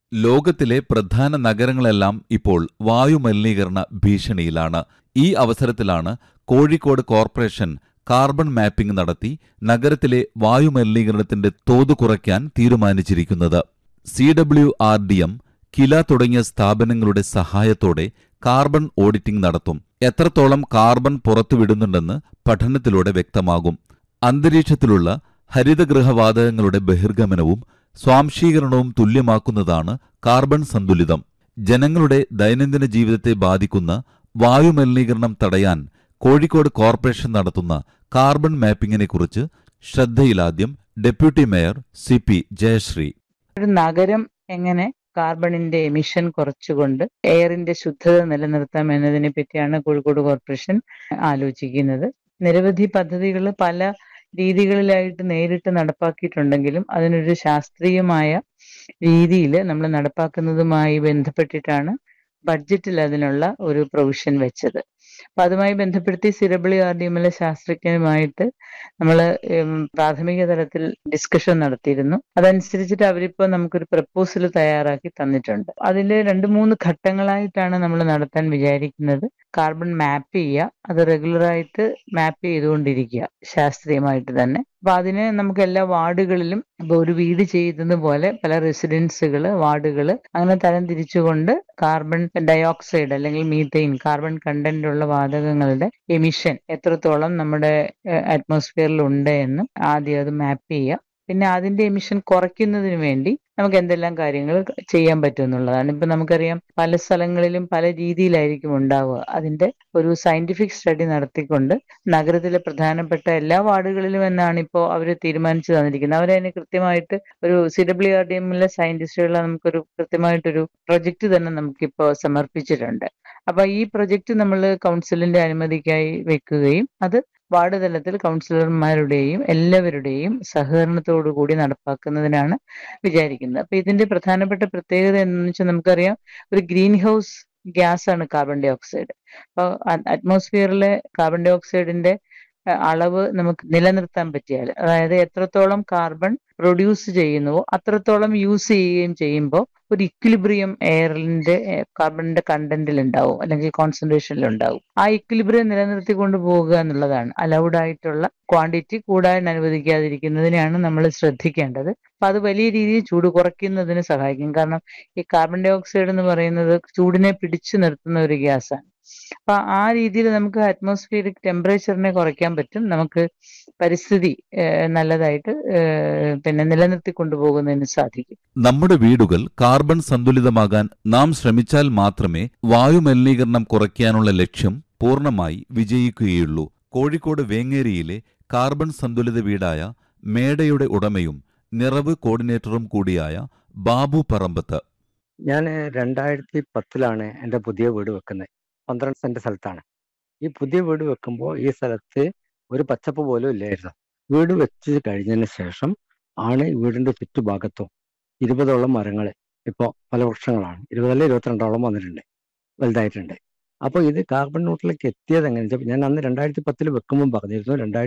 ലോകത്തിലെ പ്രധാന നഗരങ്ങളെല്ലാം ഇപ്പോൾ വായുമലിനീകരണ ഭീഷണിയിലാണ് ഈ അവസരത്തിലാണ് കോഴിക്കോട് കോർപ്പറേഷൻ കാർബൺ മാപ്പിംഗ് നടത്തി നഗരത്തിലെ വായുമലിനീകരണത്തിന്റെ തോത് കുറയ്ക്കാൻ തീരുമാനിച്ചിരിക്കുന്നത് C W R D M KILA തുടങ്ങിയ സ്ഥാപനങ്ങളുടെ സഹായത്തോടെ കാർബൺ ഓഡിറ്റിംഗ് നടത്തും എത്രത്തോളം കാർബൺ പുറത്തുവിടുന്നുണ്ടെന്ന് പഠനത്തിലൂടെ വ്യക്തമാകും അന്തരീക്ഷത്തിലുള്ള ഹരിതഗൃഹവാതകങ്ങളുടെ ബഹിർഗമനവും സ്വാംശീകരണവും തുല്യമാക്കുന്നതാണ് കാർബൺ സന്തുലിതം ജനങ്ങളുടെ ദൈനംദിന ജീവിതത്തെ ബാധിക്കുന്ന വായുമലിനീകരണം തടയാൻ കോഴിക്കോട് കോർപ്പറേഷൻ നടത്തുന്ന കാർബൺ മാപ്പിംഗിനെക്കുറിച്ച് ശ്രദ്ധയിലാദ്യം deputy mayor C P Jayasree ഒരു നഗരം എങ്ങനെ കാർബണിന്റെ എമിഷൻ കുറച്ചുകൊണ്ട് എയറിന്റെ ശുദ്ധത നിലനിർത്താം എന്നതിനെ പറ്റിയാണ് കോഴിക്കോട് കോർപ്പറേഷൻ ആലോചിക്കുന്നത് നിരവധി പദ്ധതികൾ പല രീതികളിലായിട്ട് നേരിട്ട് നടപ്പാക്കിയിട്ടുണ്ടെങ്കിലും അതിനൊരു ശാസ്ത്രീയമായ രീതിയിൽ നമ്മൾ നടപ്പാക്കുന്നതുമായി ബന്ധപ്പെട്ടിട്ടാണ് ബഡ്ജറ്റിൽ അതിനുള്ള ഒരു പ്രൊവിഷൻ വെച്ചത് അപ്പൊ അതുമായി ബന്ധപ്പെടുത്തി സിരബിളി ആർ ഡി എമ്മിലെ ശാസ്ത്രജ്ഞരുമായിട്ട് നമ്മൾ പ്രാഥമിക തലത്തിൽ ഡിസ്കഷൻ നടത്തിയിരുന്നു അതനുസരിച്ചിട്ട് അവരിപ്പോൾ നമുക്കൊരു പ്രപ്പോസൽ തയ്യാറാക്കി തന്നിട്ടുണ്ട് അതിൽ രണ്ട് മൂന്ന് ഘട്ടങ്ങളായിട്ടാണ് നമ്മൾ നടത്താൻ വിചാരിക്കുന്നത് കാർബൺ മാപ്പ് ചെയ്യുക അത് റെഗുലറായിട്ട് മാപ്പ് ചെയ്തുകൊണ്ടിരിക്കുക ശാസ്ത്രീയമായിട്ട് തന്നെ അപ്പൊ അതിന് നമുക്ക് എല്ലാ വാർഡുകളിലും ഇപ്പൊ ഒരു വീട് ചെയ്യുന്നത് പോലെ പല റെസിഡൻസുകൾ വാർഡുകൾ അങ്ങനെ തരം തിരിച്ചുകൊണ്ട് കാർബൺ ഡയോക്സൈഡ് അല്ലെങ്കിൽ മീത്തൈൻ കാർബൺ കണ്ടന്റ് ഉള്ള വാതകങ്ങളുടെ എമിഷൻ എത്രത്തോളം നമ്മുടെ അറ്റ്മോസ്ഫിയറിൽ ഉണ്ട് എന്ന് ആദ്യം അത് മാപ്പ് ചെയ്യുക പിന്നെ അതിന്റെ എമിഷൻ കുറയ്ക്കുന്നതിന് വേണ്ടി നമുക്ക് എന്തെല്ലാം കാര്യങ്ങൾ ചെയ്യാൻ പറ്റും എന്നുള്ളതാണ് ഇപ്പൊ നമുക്കറിയാം പല സ്ഥലങ്ങളിലും പല രീതിയിലായിരിക്കും ഉണ്ടാവുക അതിന്റെ ഒരു സയന്റിഫിക് സ്റ്റഡി നടത്തിക്കൊണ്ട് നഗരത്തിലെ പ്രധാനപ്പെട്ട എല്ലാ വാർഡുകളിലും എന്നാണ് ഇപ്പോൾ അവർ തീരുമാനിച്ചു തന്നിരിക്കുന്നത് അവരതിന് കൃത്യമായിട്ട് ഒരു സി ഡബ്ല്യു ആർ ഡി എമ്മിലെ സയന്റിസ്റ്റുകൾ നമുക്കൊരു കൃത്യമായിട്ടൊരു പ്രൊജക്ട് തന്നെ നമുക്കിപ്പോൾ സമർപ്പിച്ചിട്ടുണ്ട് അപ്പൊ ഈ പ്രൊജക്ട് നമ്മൾ കൗൺസിലിന്റെ അനുമതിക്കായി വെക്കുകയും അത് വാർഡ് തലത്തിൽ കൗൺസിലർമാരുടെയും എല്ലാവരുടെയും സഹകരണത്തോടു കൂടി നടപ്പാക്കുന്നതിനാണ് വിചാരിക്കുന്നത് അപ്പൊ ഇതിന്റെ പ്രധാനപ്പെട്ട പ്രത്യേകത എന്താണെന്ന് വെച്ചാൽ നമുക്കറിയാം ഒരു ഗ്രീൻ ഹൗസ് ഗ്യാസ് ആണ് കാർബൺ ഡൈ ഓക്സൈഡ് അപ്പോൾ അറ്റ്മോസ്ഫിയറിലെ കാർബൺ ഡൈ ഓക്സൈഡിന്റെ അളവ് നമുക്ക് നിലനിർത്താൻ പറ്റിയാൽ അതായത് എത്രത്തോളം കാർബൺ പ്രൊഡ്യൂസ് ചെയ്യുന്നുവോ അത്രത്തോളം യൂസ് ചെയ്യുകയും ചെയ്യുമ്പോൾ ഒരു ഇക്വിലിബ്രിയം എയറിന്റെ കാർബണിന്റെ കണ്ടന്റിൽ ഉണ്ടാവും അല്ലെങ്കിൽ കോൺസെൻട്രേഷനിൽ ഉണ്ടാവും ആ ഇക്വിലിബ്രിയം നിലനിർത്തിക്കൊണ്ട് പോകുക എന്നുള്ളതാണ് അലൗഡ് ആയിട്ടുള്ള ക്വാണ്ടിറ്റി കൂടാൻ അനുവദിക്കാതിരിക്കുന്നതിനെയാണ് നമ്മൾ ശ്രദ്ധിക്കേണ്ടത് അപ്പൊ അത് വലിയ രീതിയിൽ ചൂട് കുറയ്ക്കുന്നതിന് സഹായിക്കും കാരണം ഈ കാർബൺ ഡൈ ഓക്സൈഡ് എന്ന് പറയുന്നത് ചൂടിനെ പിടിച്ചു നിർത്തുന്ന ഒരു ഗ്യാസാണ് അപ്പൊ ആ രീതിയിൽ നമുക്ക് അറ്റ്മോസ്ഫിയറിക് ടെമ്പറേച്ചറിനെ കുറയ്ക്കാൻ പറ്റും നമുക്ക് പരിസ്ഥിതി നല്ലതായിട്ട് പിന്നെ നിലനിർത്തി കൊണ്ടുപോകുന്നതിന് സാധിക്കും നമ്മുടെ വീടുകൾ കാർബൺ സന്തുലിതമാകാൻ നാം ശ്രമിച്ചാൽ മാത്രമേ വായുമലിനീകരണം കുറയ്ക്കാനുള്ള ലക്ഷ്യം പൂർണ്ണമായി വിജയിക്കുകയുള്ളൂ കോഴിക്കോട് വേങ്ങേരിയിലെ കാർബൺ സന്തുലിത വീടായ മേടയുടെ ഉടമയും നിറവ് കോർഡിനേറ്ററും കൂടിയായ ബാബു പറമ്പത്ത് ഞാൻ രണ്ടായിരത്തി പത്തിലാണ് എൻ്റെ പുതിയ വീട് വെക്കുന്നത് പന്ത്രണ്ട് സെന്റ് സ്ഥലത്താണ് ഈ പുതിയ വീട് വെക്കുമ്പോൾ ഈ സ്ഥലത്ത് ഒരു പച്ചപ്പ് പോലും ഇല്ലായിരുന്നു വീട് വെച്ച് കഴിഞ്ഞതിന് ശേഷം ആണ് വീടിന്റെ ചുറ്റുഭാഗത്തും ഇരുപതോളം മരങ്ങൾ ഇപ്പോൾ പല വൃക്ഷങ്ങളാണ് ഇരുപതല്ല ഇരുപത്തിരണ്ടോളം വന്നിട്ടുണ്ട് വലുതായിട്ടുണ്ട് അപ്പോൾ ഇത് കാർബൺ ന്യൂട്രലിലേക്ക് എത്തിയത് എങ്ങനെയാണെന്ന് വെച്ചാൽ ഞാൻ അന്ന് രണ്ടായിരത്തി പത്തിൽ വെക്കുമ്പോൾ പറഞ്ഞിരുന്നു രണ്ടായിരത്തി